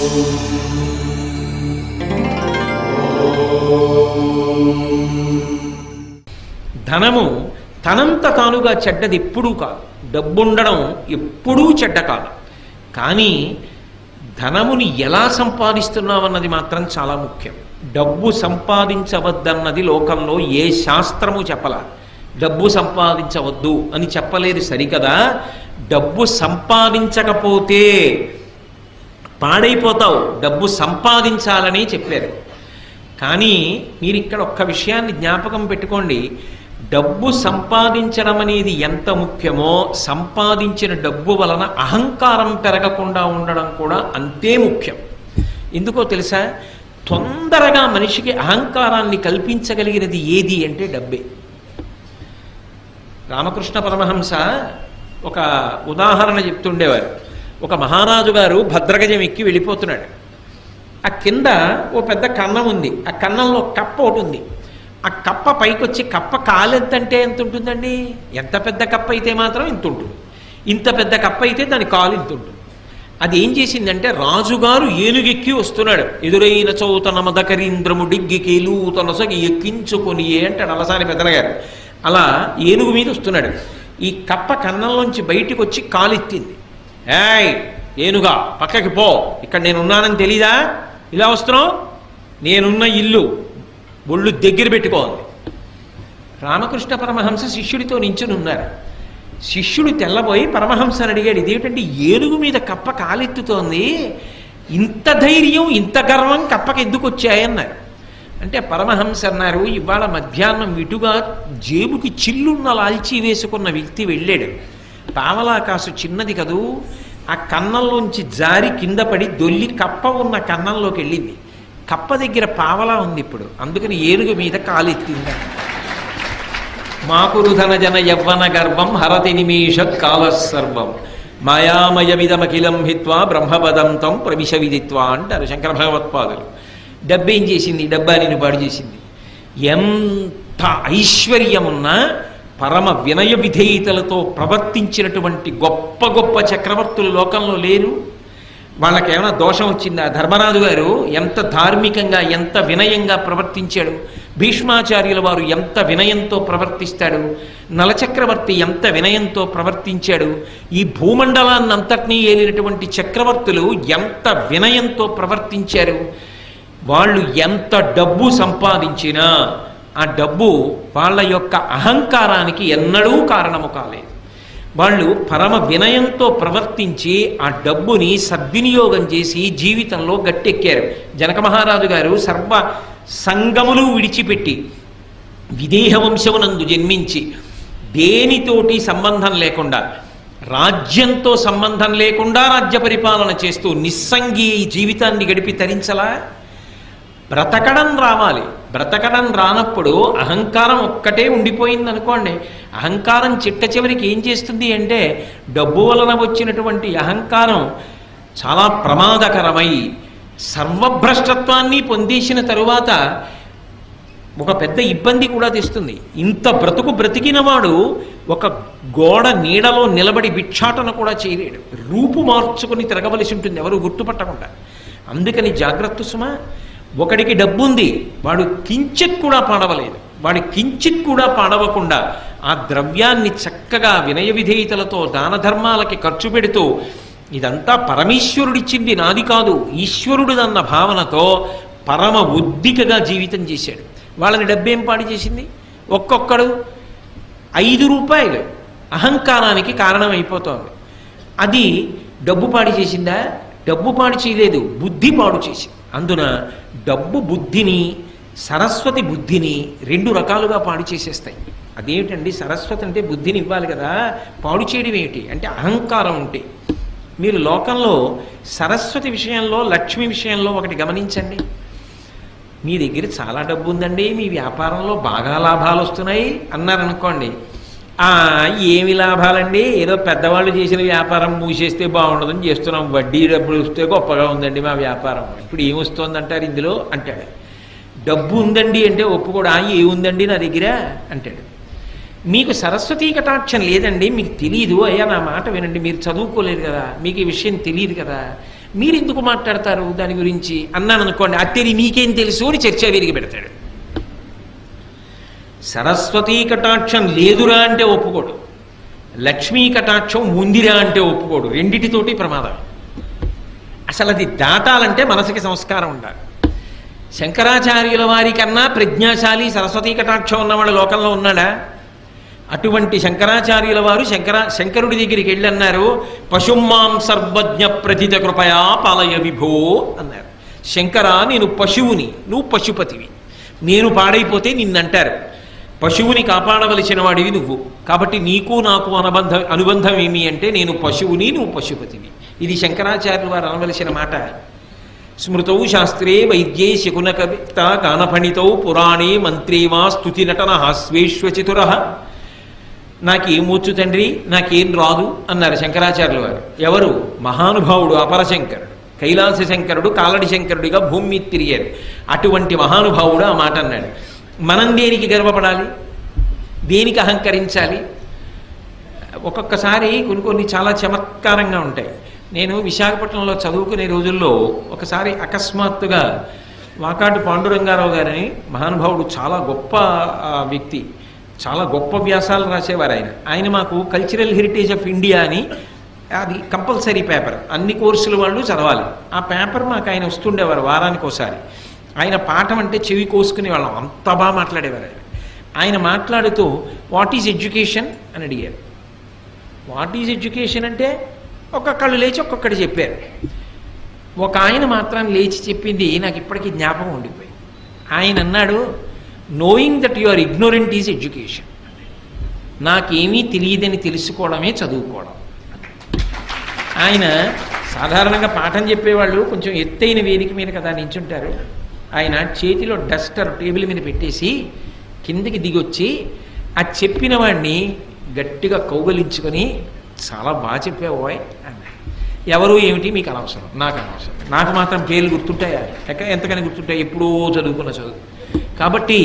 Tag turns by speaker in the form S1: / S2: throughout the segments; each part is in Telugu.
S1: ధనము తనంత తానుగా చెడ్డది ఎప్పుడూ కాదు డబ్బుండడం ఎప్పుడూ చెడ్డ కాదు కానీ ధనముని ఎలా సంపాదిస్తున్నామన్నది మాత్రం చాలా ముఖ్యం డబ్బు సంపాదించవద్దన్నది లోకంలో ఏ శాస్త్రము చెప్పల డబ్బు సంపాదించవద్దు అని చెప్పలేదు సరికదా డబ్బు సంపాదించకపోతే పాడైపోతావు డబ్బు సంపాదించాలని చెప్పారు కానీ మీరు ఇక్కడ ఒక్క విషయాన్ని జ్ఞాపకం పెట్టుకోండి డబ్బు సంపాదించడం అనేది ఎంత ముఖ్యమో సంపాదించిన డబ్బు వలన అహంకారం పెరగకుండా ఉండడం కూడా అంతే ముఖ్యం ఎందుకో తెలుసా తొందరగా మనిషికి అహంకారాన్ని కల్పించగలిగినది ఏది అంటే డబ్బే రామకృష్ణ పరమహంస ఒక ఉదాహరణ చెప్తుండేవారు ఒక మహారాజు గారు భద్రగజం ఎక్కి వెళ్ళిపోతున్నాడు ఆ కింద ఓ పెద్ద కన్నం ఉంది ఆ కన్నంలో కప్ప ఒకటి ఉంది ఆ కప్ప పైకొచ్చి కప్ప కాలు ఎంత అంటే ఎంత ఉంటుందండి ఎంత పెద్ద కప్ప అయితే మాత్రం ఇంత ఉంటుంది ఇంత పెద్ద కప్ప అయితే దాని కాలు ఇంత ఉంటుంది అది ఏం చేసిందంటే రాజుగారు ఏనుగెక్కి వస్తున్నాడు ఎదురైన చౌతన మదకరీంద్రము డిగ్గికి లూతన సగి ఎక్కించుకొని అంటాడు అలసాని పెద్దనగారు అలా ఏనుగు మీద వస్తున్నాడు ఈ కప్ప కన్నంలోంచి బయటికి వచ్చి కాలెత్తింది ఏయ్ ఏనుగా పక్కకి పో ఇక్కడ నేను ఉన్నానని తెలీదా ఇలా వస్తున్నావు నేనున్న ఇల్లు ఒళ్ళు దగ్గర పెట్టుకోవాలి రామకృష్ణ పరమహంస శిష్యుడితో నించుని ఉన్నారు శిష్యుడు తెల్లబోయి పరమహంసని అడిగాడు ఇదేమిటంటే ఏనుగు మీద కప్ప కాలెత్తుతోంది ఇంత ధైర్యం ఇంత గర్వం కప్పకి ఎందుకు వచ్చాయన్నారు అంటే పరమహంస అన్నారు ఇవాళ మధ్యాహ్నం ఇటుగా జేబుకి చిల్లున్న లాల్చీ వేసుకున్న వ్యక్తి వెళ్ళాడు పావలా కాసు చిన్నది కదూ ఆ కన్నంలోంచి జారి కింద పడి దొల్లి కప్ప ఉన్న కన్నంలోకి వెళ్ళింది కప్ప దగ్గర పావలా ఉంది ఇప్పుడు అందుకని ఏనుగు మీద కాలెత్తింది మాకురుధన జన యవ్వన గర్వం హరతి నిమేష కాల సర్వం మాయామయమిదమఖిలం హిత్వా బ్రహ్మపదం తం ప్రవిశ విదిత్వా అంటారు శంకర భగవత్పాదులు డబ్బేం చేసింది డబ్బా నేను పాడు చేసింది ఎంత ఐశ్వర్యమున్నా పరమ వినయ విధేయతలతో ప్రవర్తించినటువంటి గొప్ప గొప్ప చక్రవర్తులు లోకంలో లేరు వాళ్ళకేమైనా దోషం వచ్చిందా ధర్మరాజు గారు ఎంత ధార్మికంగా ఎంత వినయంగా ప్రవర్తించాడు భీష్మాచార్యుల వారు ఎంత వినయంతో ప్రవర్తిస్తాడు నలచక్రవర్తి ఎంత వినయంతో ప్రవర్తించాడు ఈ భూమండలాన్ని అంతటినీ ఏలినటువంటి చక్రవర్తులు ఎంత వినయంతో ప్రవర్తించారు వాళ్ళు ఎంత డబ్బు సంపాదించినా ఆ డబ్బు వాళ్ళ యొక్క అహంకారానికి ఎన్నడూ కారణము కాలేదు వాళ్ళు పరమ వినయంతో ప్రవర్తించి ఆ డబ్బుని సద్వినియోగం చేసి జీవితంలో గట్టెక్కారు జనక మహారాజు గారు సర్వ సంగములు విడిచిపెట్టి విదేహ వంశమునందు జన్మించి దేనితోటి సంబంధం లేకుండా రాజ్యంతో సంబంధం లేకుండా రాజ్య పరిపాలన చేస్తూ నిస్సంగి ఈ జీవితాన్ని గడిపి తరించలా బ్రతకడం రావాలి బ్రతకడం రానప్పుడు అహంకారం ఒక్కటే ఉండిపోయింది అనుకోండి అహంకారం చిట్ట చివరికి ఏం చేస్తుంది అంటే డబ్బు వలన వచ్చినటువంటి అహంకారం చాలా ప్రమాదకరమై సర్వభ్రష్టత్వాన్ని పొందేసిన తరువాత ఒక పెద్ద ఇబ్బంది కూడా తెస్తుంది ఇంత బ్రతుకు బ్రతికినవాడు ఒక గోడ నీడలో నిలబడి భిక్షాటన కూడా చేయలేడు రూపు మార్చుకుని తిరగవలసి ఉంటుంది ఎవరు గుర్తుపట్టకుండా అందుకని జాగ్రత్త సుమా ఒకడికి డబ్బుంది వాడు కించిత్ కూడా పాడవలేదు వాడి కించిత్ కూడా పాడవకుండా ఆ ద్రవ్యాన్ని చక్కగా వినయ విధేయతలతో దాన ధర్మాలకి ఖర్చు పెడుతూ ఇదంతా పరమేశ్వరుడిచ్చింది నాది కాదు ఈశ్వరుడిదన్న భావనతో పరమ ఉద్దికగా జీవితం చేశాడు వాళ్ళని డబ్బేం పాడు చేసింది ఒక్కొక్కడు ఐదు రూపాయలు అహంకారానికి కారణమైపోతోంది అది డబ్బు పాడు చేసిందా డబ్బు పాడు చేయలేదు బుద్ధి పాడు చేసింది అందున డబ్బు బుద్ధిని సరస్వతి బుద్ధిని రెండు రకాలుగా పాడు చేసేస్తాయి అదేమిటండి సరస్వతి అంటే బుద్ధిని ఇవ్వాలి కదా పాడు చేయడం ఏమిటి అంటే అహంకారం ఉంటే మీరు లోకంలో సరస్వతి విషయంలో లక్ష్మి విషయంలో ఒకటి గమనించండి మీ దగ్గర చాలా డబ్బు ఉందండి మీ వ్యాపారంలో బాగా లాభాలు వస్తున్నాయి అన్నారనుకోండి "ఆ, ఏమి లాభాలండి ఏదో పెద్దవాళ్ళు చేసిన వ్యాపారం మూసేస్తే బాగుండదని చేస్తున్నాం వడ్డీ డబ్బులు వస్తే గొప్పగా ఉందండి మా వ్యాపారం ఇప్పుడు ఏమొస్తుంది అంటారు ఇందులో అంటాడు డబ్బు ఉందండి అంటే ఒప్పుకోడు "ఆ, ఏముందండి నా దగ్గర అంటాడు మీకు సరస్వతీ కటాక్షం లేదండి మీకు తెలియదు అయ్యా నా మాట వినండి మీరు చదువుకోలేదు కదా మీకు ఈ విషయం తెలియదు కదా మీరు ఎందుకు మాట్లాడతారు దాని గురించి అన్నాను అనుకోండి అత్తెరి నీకేం తెలుసు అని చర్చ విరిగి పెడతాడు సరస్వతీ కటాక్షం లేదురా అంటే ఒప్పుకోడు లక్ష్మీ కటాక్షం ఉందిరా అంటే ఒప్పుకోడు రెండిటితోటి ప్రమాదం అసలు అది దాటాలంటే మనసుకి సంస్కారం ఉండాలి శంకరాచార్యుల వారి కన్నా ప్రజ్ఞాశాలి సరస్వతీ కటాక్షం ఉన్నవాడు లోకంలో ఉన్నాడా అటువంటి శంకరాచార్యుల వారు శంకర శంకరుడి దగ్గరికి వెళ్ళి అన్నారు పశుమాం సర్వజ్ఞ ప్రథిత కృపయా పాలయ విభో అన్నారు శంకర నేను పశువుని నువ్వు పశుపతివి నేను పాడైపోతే నిన్నంటారు పశువుని కాపాడవలసిన వాడివి నువ్వు కాబట్టి నీకు నాకు అనుబంధం అనుబంధం ఏమి అంటే నేను పశువుని నువ్వు పశుపతివి ఇది శంకరాచార్యుల వారు అనవలసిన మాట స్మృతౌ శాస్త్రే వైద్యే శకున కవిత గానఫణితౌ పురాణే మంత్రే వా స్తుతి నటన స్వేష్వచితుర నాకేమొచ్చు తండ్రి నాకేం రాదు అన్నారు శంకరాచార్యుల వారు ఎవరు మహానుభావుడు అపరశంకరుడు కైలాస శంకరుడు కాలడి శంకరుడిగా భూమి మీద తిరిగారు అటువంటి మహానుభావుడు ఆ మాట అన్నాడు మనం దేనికి గర్వపడాలి దేనికి అహంకరించాలి ఒక్కొక్కసారి కొన్ని కొన్ని చాలా చమత్కారంగా ఉంటాయి నేను విశాఖపట్నంలో చదువుకునే రోజుల్లో ఒకసారి అకస్మాత్తుగా వాకాటి పాండురంగారావు గారని మహానుభావుడు చాలా గొప్ప ఆ, వ్యక్తి చాలా గొప్ప వ్యాసాలు రాసేవారు ఆయన ఆయన మాకు కల్చరల్ హెరిటేజ్ ఆఫ్ ఇండియా అని అది కంపల్సరీ పేపర్ అన్ని కోర్సుల వాళ్ళు చదవాలి ఆ పేపర్ మాకు ఆయన వస్తుండేవారు వారానికి ఒకసారి ఆయన పాఠం అంటే చెవి కోసుకునే వాళ్ళం అంత బాగా మాట్లాడేవారు ఆయన ఆయన మాట్లాడుతూ వాట్ ఈజ్ ఎడ్యుకేషన్ అని అడిగారు వాట్ ఈజ్ ఎడ్యుకేషన్ అంటే ఒక్కొక్కళ్ళు లేచి ఒక్కొక్కటి చెప్పారు ఒక ఆయన మాత్రం లేచి చెప్పింది నాకు ఇప్పటికీ జ్ఞాపకం ఉండిపోయింది ఆయన అన్నాడు knowing that you are ignorant is education నాకేమీ తెలియదని తెలుసుకోవడమే చదువుకోవడం ఆయన సాధారణంగా పాఠం చెప్పేవాళ్ళు కొంచెం ఎత్తైన వేదిక మీద కదా నించుంటారు ఆయన చేతిలో డస్టర్ టేబుల్ మీద పెట్టేసి కిందికి దిగొచ్చి ఆ చెప్పిన వాడిని గట్టిగా కౌగలించుకొని చాలా బాగా చెప్పావోయ్ అన్నాడు ఎవరు ఏమిటి మీకు అనవసరం నాకు అనవసరం నాకు మాత్రం పేర్లు గుర్తుంటాయా ఎక్క ఎంతకని గుర్తుంటాయి ఎప్పుడో చదువుకున్న చదువు కాబట్టి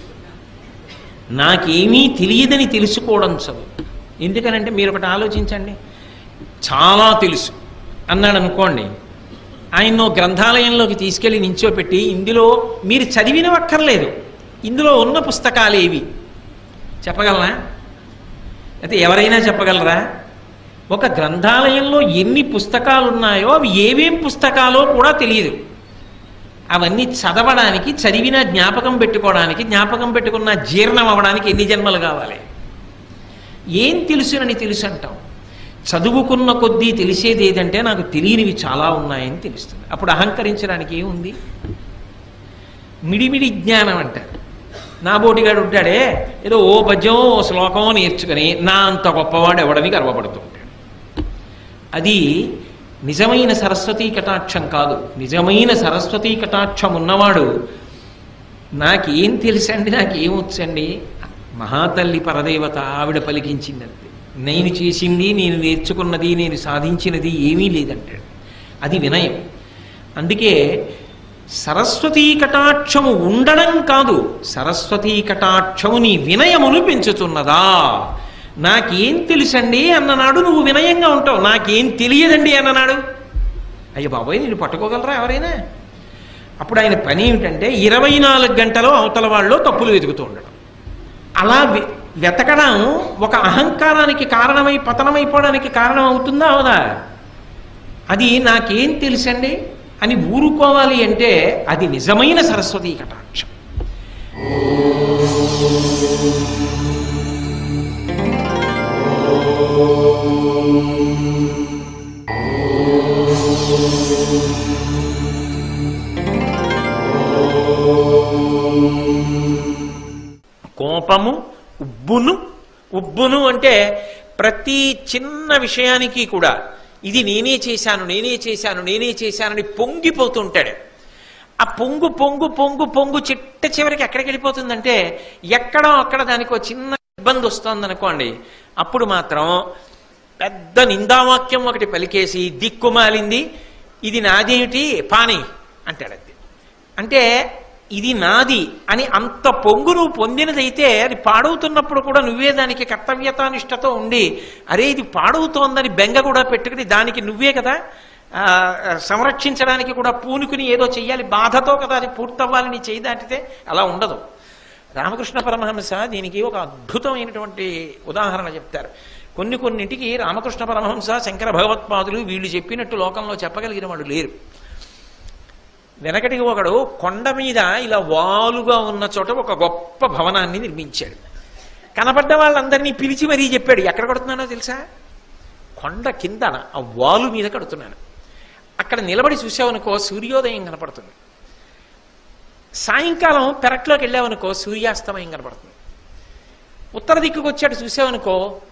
S1: నాకేమీ తెలియదని తెలుసుకోవడం చదువు ఎందుకనంటే మీరు ఒకటి ఆలోచించండి చాలా తెలుసు అన్నాడు అనుకోండి ఆయన్నో గ్రంథాలయంలోకి తీసుకెళ్ళి నించోపెట్టి ఇందులో మీరు చదివినవక్కర్లేదు ఇందులో ఉన్న పుస్తకాలు ఏవి చెప్పగలరా అయితే ఎవరైనా చెప్పగలరా ఒక గ్రంథాలయంలో ఎన్ని పుస్తకాలు ఉన్నాయో అవి ఏవేం పుస్తకాలో కూడా తెలియదు అవన్నీ చదవడానికి చదివిన జ్ఞాపకం పెట్టుకోవడానికి జ్ఞాపకం పెట్టుకున్న జీర్ణం అవ్వడానికి ఎన్ని జన్మలు కావాలి ఏం తెలుసునని తెలుసు అంటాం చదువుకున్న కొద్దీ తెలిసేది ఏదంటే నాకు తెలియనివి చాలా ఉన్నాయని తెలుస్తుంది అప్పుడు అహంకరించడానికి ఏముంది మిడిమిడి జ్ఞానం అంటారు నా బోటిగాడు ఉంటాడే ఏదో ఓ పద్యం ఓ శ్లోకం నేర్చుకుని నా అంత గొప్పవాడు ఎవడని గర్వపడుతూ ఉంటాడు అది నిజమైన సరస్వతీ కటాక్షం కాదు నిజమైన సరస్వతీ కటాక్షం ఉన్నవాడు నాకేం తెలుసండి నాకేం వచ్చండి మహాతల్లి పరదేవత ఆవిడ పలికించిందంతే నేను చేసింది నేను నేర్చుకున్నది నేను సాధించినది ఏమీ లేదంటాడు అది వినయం అందుకే సరస్వతీ కటాక్షము ఉండడం కాదు సరస్వతీ కటాక్షము నీ వినయమును పెంచుతున్నదా నాకేం తెలుసండి అన్ననాడు నువ్వు వినయంగా ఉంటావు నాకేం తెలియదండి అన్ననాడు అయ్యో బాబోయ్ నేను పట్టుకోగలరా ఎవరైనా అప్పుడు ఆయన పని ఏమిటంటే ఇరవై నాలుగు గంటలు అవతల వాళ్ళు తప్పులు వెతుకుతూ ఉండడం అలా వె- వెతకడం ఒక అహంకారానికి కారణమై పతనమైపోవడానికి కారణం అవుతుందా అవదా అది నాకేం తెలుసండి అని ఊరుకోవాలి అంటే అది నిజమైన సరస్వతీ కటాక్షం కోపము ఉబ్బును ఉబ్బును అంటే ప్రతి చిన్న విషయానికి కూడా ఇది నేనే చేశాను నేనే చేశాను నేనే చేశానని పొంగిపోతుంటాడు ఆ పొంగు పొంగు పొంగు పొంగు చిట్ట చివరికి ఎక్కడికి వెళ్ళిపోతుందంటే ఎక్కడో అక్కడ దానికి ఒక చిన్న ఇబ్బంది వస్తుంది అనుకోండి అప్పుడు మాత్రం పెద్ద నిందావాక్యం ఒకటి పలికేసి దిక్కుమాలింది ఇది నాదేమిటి పాని అంటాడు అది అంటే ఇది నాది అని అంత పొంగు నువ్వు పొందినదైతే అది పాడవుతున్నప్పుడు కూడా నువ్వే దానికి కర్తవ్యతానిష్టతో ఉండి అరే ఇది పాడవుతోందని బెంగ కూడా పెట్టుకుని దానికి నువ్వే కదా ఆ, సంరక్షించడానికి కూడా పూనుకుని ఏదో చెయ్యాలి బాధతో కదా అది పూర్తవ్వాలని చేయి దాటితే అలా ఉండదు రామకృష్ణ పరమహంస దీనికి ఒక అద్భుతమైనటువంటి ఉదాహరణ చెప్తారు కొన్ని కొన్నింటికి రామకృష్ణ పరమహంస శంకర భగవత్పాదులు వీళ్ళు చెప్పినట్టు లోకంలో చెప్పగలిగిన వాళ్ళు లేరు వెనకటికి ఒకడు కొండ మీద ఇలా వాలుగా ఉన్న చోట ఒక గొప్ప భవనాన్ని నిర్మించాడు కనపడ్డ వాళ్ళందరినీ పిలిచి మరీ చెప్పాడు ఎక్కడ కడుతున్నానో తెలుసా కొండ కిందన ఆ వాలు మీద కడుతున్నాను అక్కడ నిలబడి చూసావనుకో సూర్యోదయం కనపడుతుంది సాయంకాలం పెరట్లోకి వెళ్ళావనుకో సూర్యాస్తమయం కనపడుతుంది ఉత్తర దిక్కుకు వచ్చాడు చూసావనుకో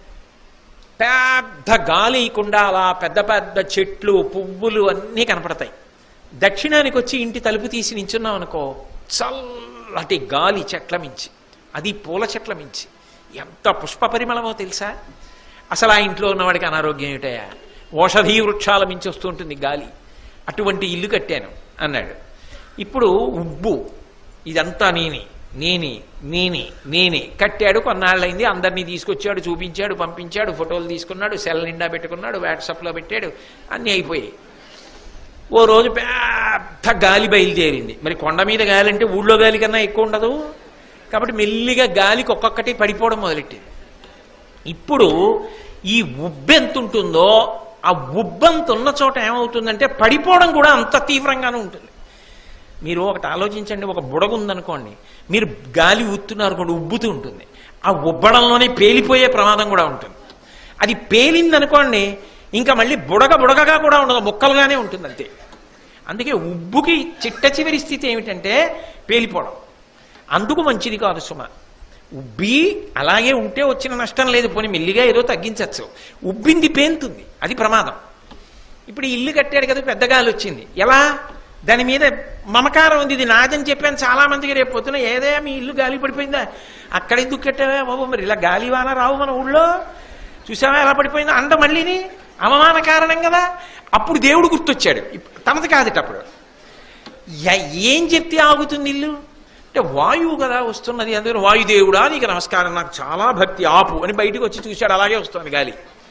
S1: పెద్ద గాలి ఇయకుండా అలా పెద్ద పెద్ద చెట్లు పువ్వులు అన్నీ కనపడతాయి దక్షిణానికి వచ్చి ఇంటి తలుపు తీసి నించున్నాం అనుకో చల్లటి గాలి చెట్ల మించి అది పూల చెట్ల మించి ఎంత పుష్ప పరిమళమో తెలుసా అసలు ఆ ఇంట్లో ఉన్నవాడికి అనారోగ్యం ఏమిటయా ఓషధీ వృక్షాల మించి వస్తూ ఉంటుంది గాలి అటువంటి ఇల్లు కట్టాను అన్నాడు ఇప్పుడు ఉబ్బు ఇదంతా నేనే నేనే నేనే నేనే కట్టాడు కొన్నాళ్ళైంది అందరినీ తీసుకొచ్చాడు చూపించాడు పంపించాడు ఫోటోలు తీసుకున్నాడు సెల్ నిండా పెట్టుకున్నాడు వాట్సాప్లో పెట్టాడు అన్నీ అయిపోయాయి ఓ రోజు పెద్ద గాలి బయలుదేరింది మరి కొండ మీద గాలి అంటే ఊళ్ళో గాలి కన్నా ఎక్కువ ఉండదు కాబట్టి మెల్లిగా గాలికి ఒక్కొక్కటి పడిపోవడం మొదలెట్టింది ఇప్పుడు ఈ ఉబ్బెంత ఉంటుందో ఆ ఉబ్బంత ఉన్న చోట ఏమవుతుందంటే పడిపోవడం కూడా అంత తీవ్రంగానే ఉంటుంది మీరు ఒకటి ఆలోచించండి ఒక బుడగ ఉందనుకోండి మీరు గాలి ఊతున్నారు అనుకోండి ఉబ్బుతూ ఉంటుంది ఆ ఉబ్బడంలోనే పేలిపోయే ప్రమాదం కూడా ఉంటుంది అది పేలిందనుకోండి ఇంకా మళ్ళీ బుడగ బుడగగా కూడా ఉండదు ముక్కలుగానే ఉంటుంది అంతే అందుకే ఉబ్బుకి చిట్ట చివరి స్థితి ఏమిటంటే పేలిపోవడం అందుకు మంచిది కాదు సుమ ఉబ్బి అలాగే ఉంటే వచ్చిన నష్టం లేదు పోనీ మెల్లిగా ఏదో తగ్గించవచ్చు ఉబ్బింది పేంతుంది అది ప్రమాదం ఇప్పుడు ఈ ఇల్లు కట్టాడు కదా పెద్ద గాలి వచ్చింది ఎలా దాని మీద మమకారం ఉంది ఇది నాదని చెప్పాను చాలా మందికి రేపు పొద్దున ఏదే మీ ఇల్లు గాలి పడిపోయిందా అక్కడ ఎందుకు కట్టావా బాబు మరి ఇలా గాలి వాన రావు మన ఊళ్ళో చూసావా ఎలా పడిపోయిందో అండ మళ్ళీని అవమాన కారణం కదా అప్పుడు దేవుడు గుర్తొచ్చాడు ఇప్- తనది కాదట అప్పుడు య- ఏం చెప్తే ఆగుతుంది ఇల్లు అంటే వాయువు కదా వస్తున్నది అందుకని వాయుదేవుడా నీకు నమస్కారం నాకు చాలా భక్తి ఆపు అని బయటికి వచ్చి చూశాడు అలాగే వస్తుంది గాలి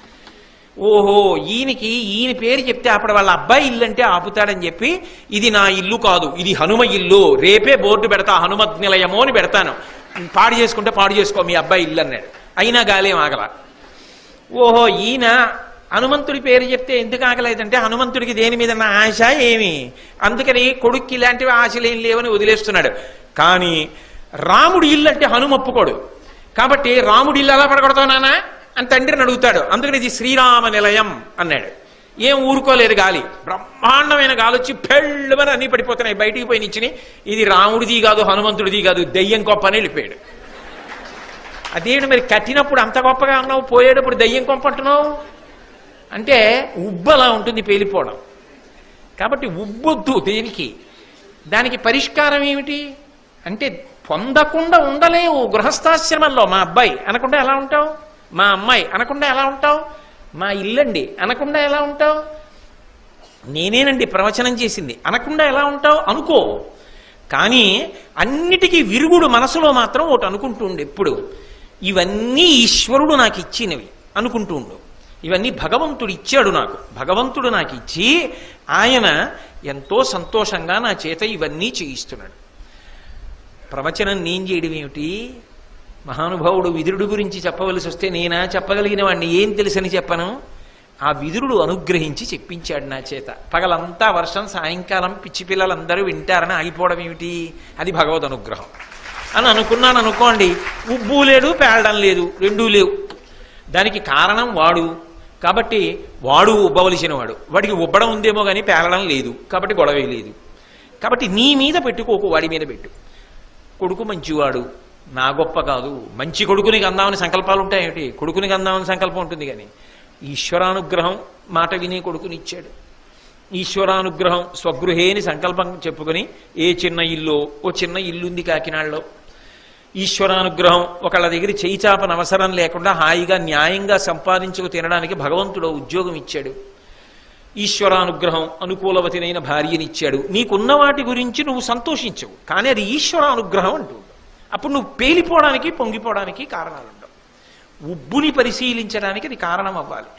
S1: ఓహో ఈయనకి ఈయన పేరు చెప్తే అప్పుడు వాళ్ళ అబ్బాయి ఇల్లు అంటే ఆపుతాడని చెప్పి ఇది నా ఇల్లు కాదు ఇది హనుమ ఇల్లు రేపే బోర్డు పెడతా హనుమత్ నిలయమో అని పెడతాను పాడు చేసుకుంటే పాడు చేసుకో మీ అబ్బాయి ఇల్లు అన్నాడు అయినా గాలేం ఆగల ఓహో ఈయన హనుమంతుడి పేరు చెప్తే ఎందుకు ఆగలేదంటే హనుమంతుడికి దేని మీద నా ఆశ ఏమి అందుకని కొడుక్కి ఇలాంటివి ఆశలు ఏం లేవని వదిలేస్తున్నాడు కానీ రాముడి ఇల్లు అంటే హనుమ ఒప్పుకోడు కాబట్టి రాముడి ఇల్లు ఎలా పడగొడతావు నాన్న అని తండ్రిని అడుగుతాడు అందుకని ఇది శ్రీరామ నిలయం అన్నాడు ఏం ఊరుకోలేదు గాలి బ్రహ్మాండమైన గాలి వచ్చి పెళ్ళమని అన్నీ పడిపోతున్నాయి బయటికి పోయి నిచ్చిని ఇది రాముడిది కాదు హనుమంతుడిది కాదు దెయ్యం గొప్ప అని వెళ్ళిపోయాడు అదేంటి మరి కట్టినప్పుడు అంత గొప్పగా ఉన్నావు పోయేటప్పుడు దయ్యం కొంప అంటున్నావు అంటే ఉబ్బు అలా ఉంటుంది పేలిపోవడం కాబట్టి ఉబ్బొద్దు దేనికి దానికి పరిష్కారం ఏమిటి అంటే పొందకుండా ఉండలేవు గృహస్థాశ్రమంలో మా అబ్బాయి అనకుండా ఎలా ఉంటావు మా అమ్మాయి అనకుండా ఎలా ఉంటావు మా ఇల్లండి అనకుండా ఎలా ఉంటావు నేనేనండి ప్రవచనం చేసింది అనకుండా ఎలా ఉంటావు అనుకో కానీ అన్నిటికీ విరుగుడు మనసులో మాత్రం ఒకటి అనుకుంటూ ఉండు ఎప్పుడు ఇవన్నీ ఈశ్వరుడు నాకు ఇచ్చినవి అనుకుంటూ ఉండు ఇవన్నీ భగవంతుడు ఇచ్చాడు నాకు భగవంతుడు నాకు ఇచ్చి ఆయన ఎంతో సంతోషంగా నా చేత ఇవన్నీ చేయిస్తున్నాడు ప్రవచనం నేను చేయడం ఏమిటి మహానుభావుడు విదురుడు గురించి చెప్పవలసి వస్తే నేనా చెప్పగలిగిన వాడిని ఏం తెలుసని చెప్పను ఆ విదురుడు అనుగ్రహించి చెప్పించాడు నా చేత పగలంతా వర్షం సాయంకాలం పిచ్చి పిల్లలందరూ వింటారని ఆగిపోవడం ఏమిటి అది భగవద్ అనుగ్రహం అని అనుకున్నాను అనుకోండి ఉబ్బు లేదు పేలడం లేదు రెండూ లేవు దానికి కారణం వాడు కాబట్టి వాడు ఉబ్బవలసిన వాడు వాడికి ఉబ్బడం ఉందేమో కానీ పేలడం లేదు కాబట్టి గొడవే లేదు కాబట్టి నీ మీద పెట్టుకోకు వాడి మీద పెట్టు కొడుకు మంచివాడు నా గొప్ప కాదు మంచి కొడుకుని అందామని సంకల్పాలు ఉంటాయేమిటి కొడుకుని అందామని సంకల్పం ఉంటుంది కానీ ఈశ్వరానుగ్రహం మాట విని కొడుకుని ఇచ్చాడు ఈశ్వరానుగ్రహం స్వగృహేని సంకల్పం చెప్పుకొని ఏ చిన్న ఇల్లు ఓ చిన్న ఇల్లు ఉంది కాకినాడలో ఈశ్వరానుగ్రహం ఒకళ్ళ దగ్గర చేయి చాపన అవసరం లేకుండా హాయిగా న్యాయంగా సంపాదించుకు తినడానికి భగవంతుడు ఉద్యోగం ఇచ్చాడు ఈశ్వరానుగ్రహం అనుకూలవతినైన భార్యనిచ్చాడు నీకున్న వాటి గురించి నువ్వు సంతోషించవు కానీ అది ఈశ్వరానుగ్రహం అంటూ అప్పుడు నువ్వు పేలిపోవడానికి పొంగిపోవడానికి కారణాలు ఉండవు ఉబ్బుని పరిశీలించడానికి అది కారణం అవ్వాలి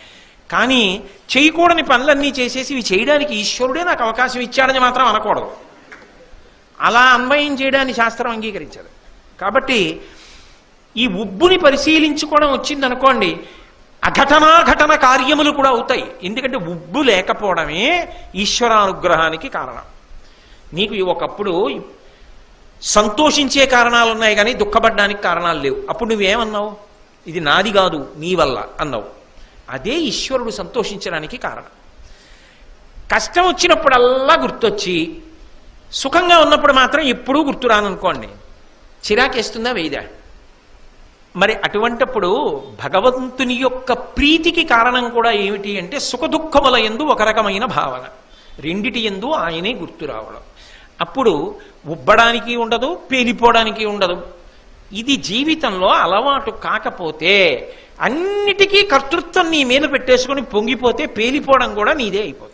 S1: కానీ చేయకూడని పనులన్నీ చేసేసి ఇవి చేయడానికి ఈశ్వరుడే నాకు అవకాశం ఇచ్చాడని మాత్రం అనకూడదు అలా అన్వయం చేయడానికి శాస్త్రం అంగీకరించదు కాబట్టి ఈ ఉబ్బుని పరిశీలించుకోవడం వచ్చిందనుకోండి అఘటనాఘటన కార్యములు కూడా అవుతాయి ఎందుకంటే ఉబ్బు లేకపోవడమే ఈశ్వరానుగ్రహానికి కారణం నీకు ఈ ఒకప్పుడు సంతోషించే కారణాలు ఉన్నాయి కానీ దుఃఖపడడానికి కారణాలు లేవు అప్పుడు నువ్వేమన్నావు ఇది నాది కాదు నీ వల్ల అన్నావు అదే ఈశ్వరుడు సంతోషించడానికి కారణం కష్టం వచ్చినప్పుడల్లా గుర్తొచ్చి సుఖంగా ఉన్నప్పుడు మాత్రం ఎప్పుడూ గుర్తురాననుకోండి చిరాకేస్తుందా వేయదా మరి అటువంటప్పుడు భగవంతుని యొక్క ప్రీతికి కారణం కూడా ఏమిటి అంటే సుఖదుఖముల ఎందు ఒక రకమైన భావన రెండిటి ఎందు ఆయనే గుర్తు రావడం అప్పుడు ఉబ్బడానికి ఉండదు పేలిపోవడానికి ఉండదు ఇది జీవితంలో అలవాటు కాకపోతే అన్నిటికీ కర్తృత్వం నీ మీద పెట్టేసుకొని పొంగిపోతే పేలిపోవడం కూడా నీదే అయిపోతుంది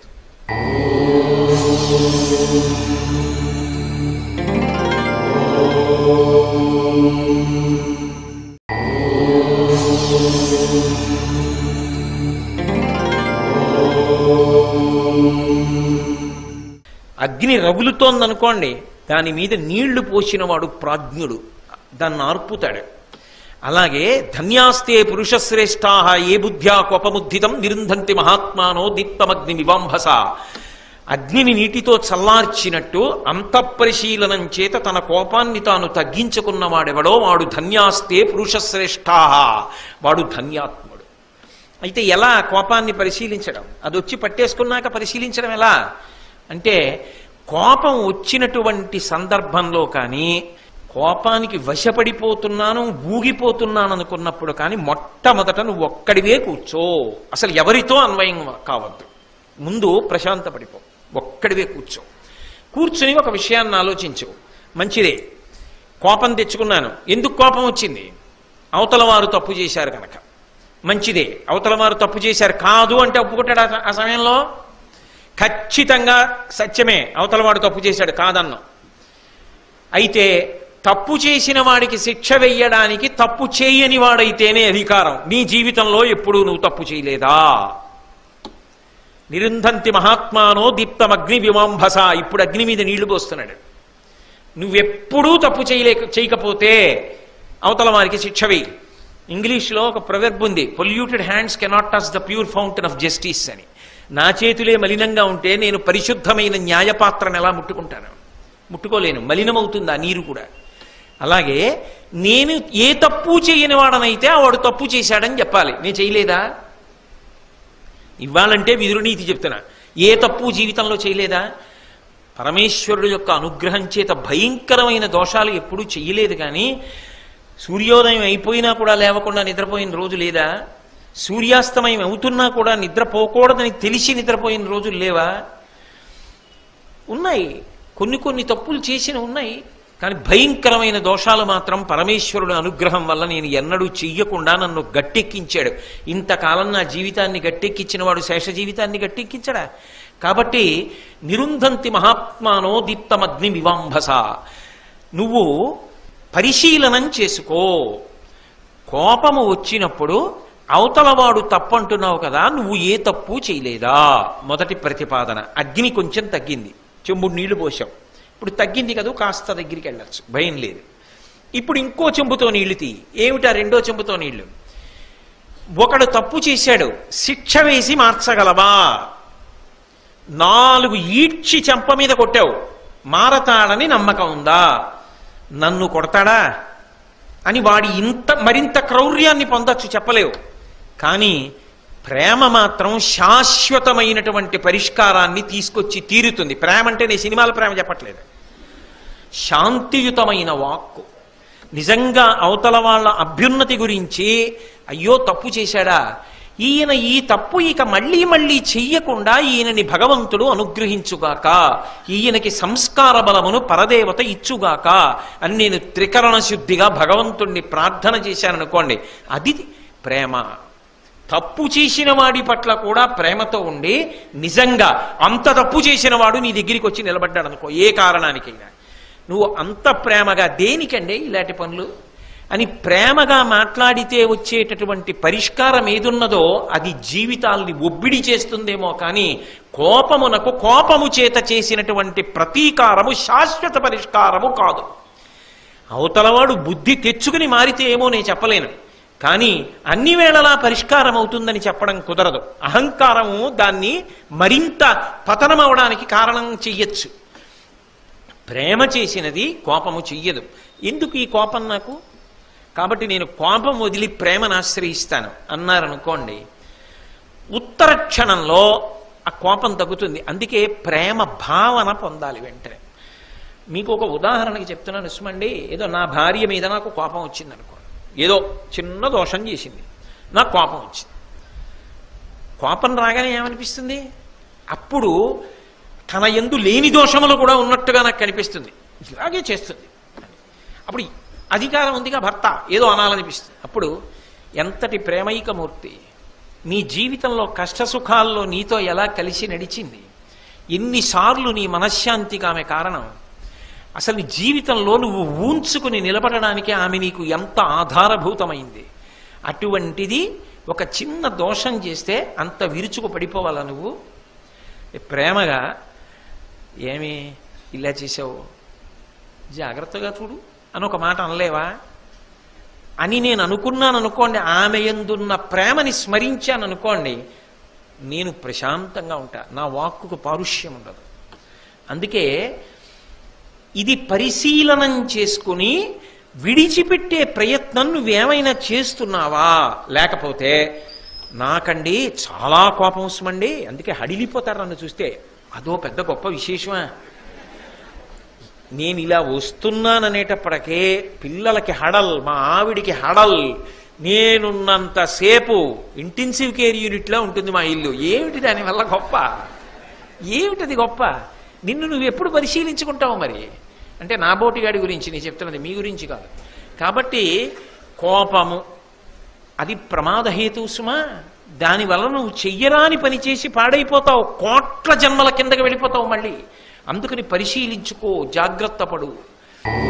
S1: అగ్ని రగులుతోందనుకోండి దాని మీద నీళ్లు పోసినవాడు ప్రాజ్ఞుడు దాన్ని ఆర్పుతాడు అలాగే ధన్యాస్తే పురుషశ్రేష్టా ఏ బుద్ధ్యా కోపముద్ధితం నిరుంధంతి మహాత్మానో దీప్తమగ్ని వివాంభస అగ్నిని నీటితో చల్లార్చినట్టు అంతఃపరిశీలనం చేత తన కోపాన్ని తాను తగ్గించుకున్నవాడెవడో వాడు ధన్యాస్తే పురుషశ్రేష్టా వాడు ధన్యాత్ముడు అయితే ఎలా కోపాన్ని పరిశీలించడం అది వచ్చి పట్టేసుకున్నాక పరిశీలించడం ఎలా అంటే కోపం వచ్చినటువంటి సందర్భంలో కానీ కోపానికి వశపడిపోతున్నాను ఊగిపోతున్నాను అనుకున్నప్పుడు కానీ మొట్టమొదట నువ్వు ఒక్కడివే కూర్చో అసలు ఎవరితో అన్వయం కావద్దు ముందు ప్రశాంతపడిపో ఒక్కడివే కూర్చో కూర్చుని ఒక విషయాన్ని ఆలోచించు మంచిదే కోపం తెచ్చుకున్నాను ఎందుకు కోపం వచ్చింది అవతల వారు తప్పు చేశారు కనుక మంచిదే అవతల వారు తప్పు చేశారు కాదు అంటే ఒప్పుకుంటాడు ఆ- ఆ సమయంలో ఖచ్చితంగా సత్యమే అవతల వాడు తప్పు చేశాడు కాదన్నాం అయితే తప్పు చేసిన వాడికి శిక్ష వెయ్యడానికి తప్పు చేయని వాడైతేనే అధికారం నీ జీవితంలో ఎప్పుడూ నువ్వు తప్పు చేయలేదా నిరుంధంతి మహాత్మానో దీప్తమగ్ని విమాంభస ఇప్పుడు అగ్ని మీద నీళ్లు పోస్తున్నాడు నువ్వెప్పుడూ తప్పు చేయలేక చేయకపోతే అవతల వారికి శిక్ష వెయ్యి ఇంగ్లీష్లో ఒక ప్రొవెర్బ్ ఉంది polluted hands cannot touch the pure fountain of justice అని నా చేతులే మలినంగా ఉంటే నేను పరిశుద్ధమైన న్యాయపాత్రను ఎలా ముట్టుకుంటాను ముట్టుకోలేను మలినమవుతుంది ఆ నీరు కూడా అలాగే నేను ఏ తప్పు చేయని వాడనైతే ఆ వాడు తప్పు చేశాడని చెప్పాలి నేను చేయలేదా ఇవ్వాలంటే విదురునీతి చెప్తున్నా ఏ తప్పు జీవితంలో చేయలేదా పరమేశ్వరుడు యొక్క అనుగ్రహం చేత భయంకరమైన దోషాలు ఎప్పుడూ చెయ్యలేదు కానీ సూర్యోదయం అయిపోయినా కూడా లేవకుండా నిద్రపోయిన రోజు లేదా సూర్యాస్తమయం అవుతున్నా కూడా నిద్రపోకూడదని తెలిసి నిద్రపోయిన రోజులు లేవా ఉన్నాయి కొన్ని కొన్ని తప్పులు చేసిన ఉన్నాయి కానీ భయంకరమైన దోషాలు మాత్రం పరమేశ్వరుడు అనుగ్రహం వల్ల నేను ఎన్నడూ చెయ్యకుండా నన్ను గట్టెక్కించాడు ఇంతకాలం నా జీవితాన్ని గట్టెక్కించిన వాడు శేష జీవితాన్ని గట్టెక్కించడా కాబట్టి నిరుంధంతి మహాత్మానో దీప్తమగ్ని వివాంభస నువ్వు పరిశీలనం చేసుకో కోపము వచ్చినప్పుడు అవతలవాడు తప్పు అంటున్నావు కదా నువ్వు ఏ తప్పు చేయలేదా మొదటి ప్రతిపాదన అగ్ని కొంచెం తగ్గింది చెంబుడు నీళ్లు పోసావు ఇప్పుడు తగ్గింది కదా కాస్త దగ్గరికి వెళ్ళచ్చు భయం లేదు ఇప్పుడు ఇంకో చెంబుతో నీళ్లు తీ ఏమిటా రెండో చెంబుతో నీళ్లు ఒకడు తప్పు చేశాడు శిక్ష వేసి మార్చగలవా నాలుగు ఈడ్చి చెంప మీద కొట్టావు మారతాడని నమ్మకం ఉందా నన్ను కొడతాడా అని వాడి ఇంత మరింత క్రౌర్యాన్ని పొందొచ్చు చెప్పలేవు కానీ ప్రేమ మాత్రం శాశ్వతమైనటువంటి పరిష్కారాన్ని తీసుకొచ్చి తీరుతుంది ప్రేమ అంటే నేను సినిమాల ప్రేమ చెప్పట్లేదు శాంతియుతమైన వాక్కు నిజంగా అవతల వాళ్ళ అభ్యున్నతి గురించి అయ్యో తప్పు చేశాడా ఈయన ఈ తప్పు ఇక మళ్ళీ మళ్ళీ చెయ్యకుండా ఈయనని భగవంతుడు అనుగ్రహించుగాక ఈయనకి సంస్కార బలమును పరదేవత ఇచ్చుగాక అని నేను త్రికరణ శుద్ధిగా భగవంతుణ్ణి ప్రార్థన చేశాననుకోండి అది ప్రేమ తప్పు చేసిన వాడి పట్ల కూడా ప్రేమతో ఉండి నిజంగా అంత తప్పు చేసిన వాడు నీ దగ్గరికి వచ్చి నిలబడ్డాడు అనుకో ఏ కారణానికైనా నువ్వు అంత ప్రేమగా దేనికండి ఇలాంటి పనులు అని ప్రేమగా మాట్లాడితే వచ్చేటటువంటి పరిష్కారం ఏదున్నదో అది జీవితాల్ని ఒబ్బిడి చేస్తుందేమో కానీ కోపమునకు కోపము చేత చేసినటువంటి ప్రతీకారము శాశ్వత పరిష్కారము కాదు అవతలవాడు బుద్ధి తెచ్చుకుని మారితే ఏమో నేను చెప్పలేను కానీ అన్ని వేళలా పరిష్కారం అవుతుందని చెప్పడం కుదరదు అహంకారము దాన్ని మరింత పతనమవడానికి కారణం చెయ్యొచ్చు ప్రేమ చేసినది కోపము చెయ్యదు ఎందుకు ఈ కోపం నాకు కాబట్టి నేను కోపం వదిలి ప్రేమను ఆశ్రయిస్తాను అన్నారనుకోండి ఉత్తర క్షణంలో ఆ కోపం తగ్గుతుంది అందుకే ప్రేమ భావన పొందాలి వెంటనే మీకు ఒక ఉదాహరణకి చెప్తున్నాను ఇస్మండి ఏదో నా భార్య మీద నాకు కోపం వచ్చింది అనుకోండి ఏదో చిన్న దోషం చేసింది నాకు కోపం వచ్చింది కోపం రాగానే ఏమనిపిస్తుంది అప్పుడు తన ఎందు లేని దోషములు కూడా ఉన్నట్టుగా నాకు కనిపిస్తుంది ఇలాగే చేస్తుంది అప్పుడు అధికారం ఉందిగా భర్త ఏదో అనాలనిపిస్తుంది అప్పుడు ఎంతటి ప్రేమైకమూర్తి నీ జీవితంలో కష్టసుఖాల్లో నీతో ఎలా కలిసి నడిచింది ఎన్నిసార్లు నీ మనశ్శాంతికి ఆమె కారణం అసలు నీ జీవితంలో నువ్వు ఊంచుకుని నిలబడడానికి ఆమె నీకు ఎంత ఆధారభూతమైంది అటువంటిది ఒక చిన్న దోషం చేస్తే అంత విరుచుకు పడిపోవాలా నువ్వు ప్రేమగా ఏమి ఇలా చేసావు జాగ్రత్తగా చూడు అని ఒక మాట అనలేవా అని నేను అనుకున్నాను అనుకోండి ఆమె ఎందున్న ప్రేమని స్మరించాను అనుకోండి నేను ప్రశాంతంగా ఉంటా నా వాక్కుకు పారుష్యం ఉండదు అందుకే ఇది పరిశీలనం చేసుకుని విడిచిపెట్టే ప్రయత్నం నువ్వేమైనా చేస్తున్నావా లేకపోతే నాకండి చాలా కోపం వస్తుందండి అందుకే హడిలిపోతారు నన్ను చూస్తే అదో పెద్ద గొప్ప విశేషమా నేను ఇలా వస్తున్నాననేటప్పటికే పిల్లలకి హడల్ మా ఆవిడికి హడల్ నేనున్నంతసేపు ఇంటెన్సివ్ కేర్ యూనిట్లో ఉంటుంది మా ఇల్లు ఏమిటి దానివల్ల గొప్ప ఏమిటది గొప్ప నిన్ను నువ్వు ఎప్పుడు పరిశీలించుకుంటావు మరి అంటే నా బోటిగాడి గురించి నేను చెప్తున్నది మీ గురించి కాదు కాబట్టి కోపము అది ప్రమాదహేతు సుమా దానివల్ల నువ్వు చెయ్యరాని పని చేసి పాడైపోతావు కోట్ల జన్మల కిందకి వెళ్ళిపోతావు మళ్ళీ అందుకని పరిశీలించుకో జాగ్రత్త పడు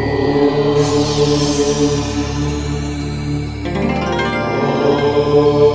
S2: ఓ